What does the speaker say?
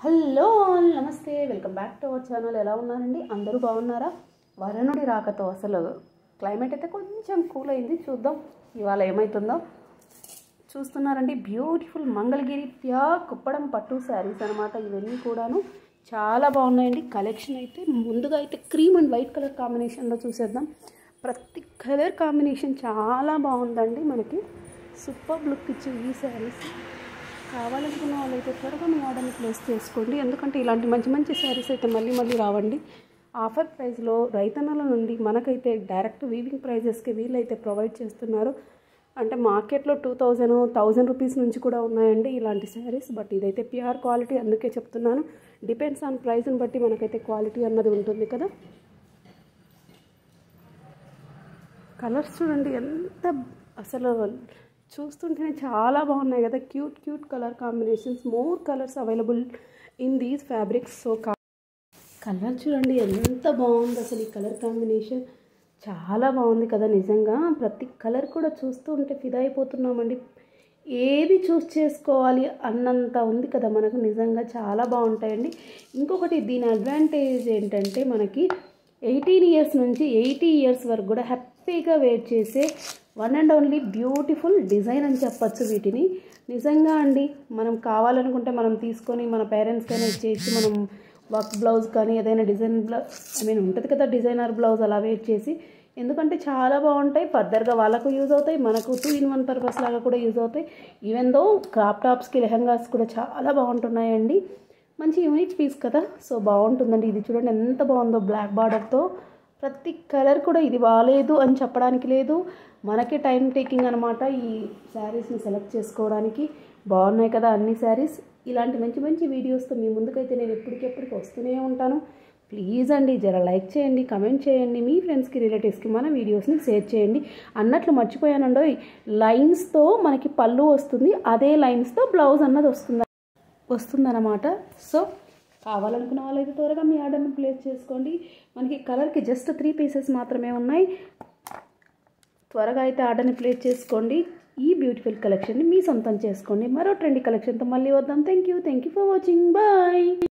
hello all namaste welcome back to our channel ఎలా ఉన్నారండి అందరూ బాగున్నారా వరుణుడి రాకతో అసలు క్లైమేట్ అయితే కొంచెం కూల్ అయింది చూద్దాం ఇవాళ ఏమవుతుందో చూస్తున్నారండి బ్యూటిఫుల్ మంగళగిరి ప్యా కుప్పడం పట్టు శారీస్ అనమాట ఇవన్నీ కూడాను చాలా బాగున్నాయండి కలెక్షన్ అయితే ముందుగా అయితే క్రీమ్ అండ్ వైట్ కలర్ కాంబినేషన్లో చూసేద్దాం ప్రతి కలర్ కాంబినేషన్ చాలా బాగుందండి మనకి సూపర్ లుక్ ఇచ్చే ఈ శారీస్ కావాలనుకున్న వాళ్ళైతే త్వరగా మీ ఆర్డర్ని ప్లేస్ చేసుకోండి ఎందుకంటే ఇలాంటి మంచి మంచి శారీస్ అయితే మళ్ళీ మళ్ళీ రావండి ఆఫర్ ప్రైస్లో రైతన్నల నుండి మనకైతే డైరెక్ట్ వీవింగ్ ప్రైజెస్కి వీళ్ళైతే ప్రొవైడ్ చేస్తున్నారు అంటే మార్కెట్లో టూ థౌజండ్ థౌజండ్ రూపీస్ నుంచి కూడా ఉన్నాయండి ఇలాంటి శారీస్ బట్ ఇదైతే ప్యూర్ క్వాలిటీ అందుకే చెప్తున్నాను డిపెండ్స్ ఆన్ ప్రైస్ని బట్టి మనకైతే క్వాలిటీ అన్నది ఉంటుంది కదా కలర్స్ చూడండి ఎంత అసలు చూస్తుంటేనే చాలా బాగున్నాయి కదా cute cute colour combinations more colours available in these fabrics so colour చూడండి ఎంత బాగుంది అసలు ఈ కలర్ కాంబినేషన్ చాలా బాగుంది కదా నిజంగా ప్రతి కలర్ కూడా చూస్తూ ఉంటే ఫిదా అయిపోతున్నామండి ఏది చూస్ చేసుకోవాలి అన్నంత ఉంది కదా మనకు నిజంగా చాలా బాగుంటాయండి ఇంకొకటి దీని అడ్వాంటేజ్ ఏంటంటే మనకి ఎయిటీన్ ఇయర్స్ నుంచి ఎయిటీ ఇయర్స్ వరకు కూడా హ్యాపీగా వెయిట్ చేసే one and only beautiful design అని చెప్పచ్చు వీటిని నిజంగా అండి మనం కావాలనుకుంటే మనం తీసుకొని మన పేరెంట్స్కైనా ఇచ్చేసి మనం వర్క్ బ్లౌజ్ కానీ ఏదైనా డిజైన్ బ్లౌజ్ ఐ మీన్ ఉంటుంది కదా డిజైనర్ బ్లౌజ్ అలా వెయిట్ చేసి ఎందుకంటే చాలా బాగుంటాయి ఫర్దర్గా వాళ్ళకు యూజ్ అవుతాయి మనకు టూ ఇన్ వన్ పర్పస్ లాగా కూడా యూజ్ అవుతాయి ఈవెన్ దో క్రాప్ టాప్స్కి లెహంగాస్ కూడా చాలా బాగుంటున్నాయండి మంచి యూనిక్ పీస్ కదా సో బాగుంటుందండి ఇది చూడండి ఎంత బాగుందో బ్లాక్ బార్డర్తో ప్రతి కలర్ కూడా ఇది బాగాలేదు అని చెప్పడానికి లేదు మనకే టైం టేకింగ్ అనమాట ఈ శారీస్ని సెలెక్ట్ చేసుకోవడానికి బాగున్నాయి కదా అన్ని శారీస్ ఇలాంటి మంచి మంచి వీడియోస్తో మీ ముందుకైతే నేను ఎప్పటికెప్పటికి వస్తూనే ఉంటాను ప్లీజ్ అండి జర లైక్ చేయండి కమెంట్ చేయండి మీ ఫ్రెండ్స్కి రిలేటివ్స్కి మన వీడియోస్ని షేర్ చేయండి అన్నట్లు మర్చిపోయానండో లైన్స్తో మనకి పళ్ళు వస్తుంది అదే లైన్స్తో బ్లౌజ్ అన్నది వస్తుంది వస్తుందన్నమాట సో కావాలనుకున్న వాళ్ళైతే త్వరగా మీ ఆర్డర్ని ప్లేస్ చేసుకోండి మనకి కలర్కి జస్ట్ త్రీ పీసెస్ మాత్రమే ఉన్నాయి త్వరగా అయితే ఆర్డర్ని ప్లేస్ చేసుకోండి ఈ బ్యూటిఫుల్ కలెక్షన్ని మీ సొంతం చేసుకోండి మరో ట్రెండీ కలెక్షన్తో మళ్ళీ వద్దాం thank you thank you for watching bye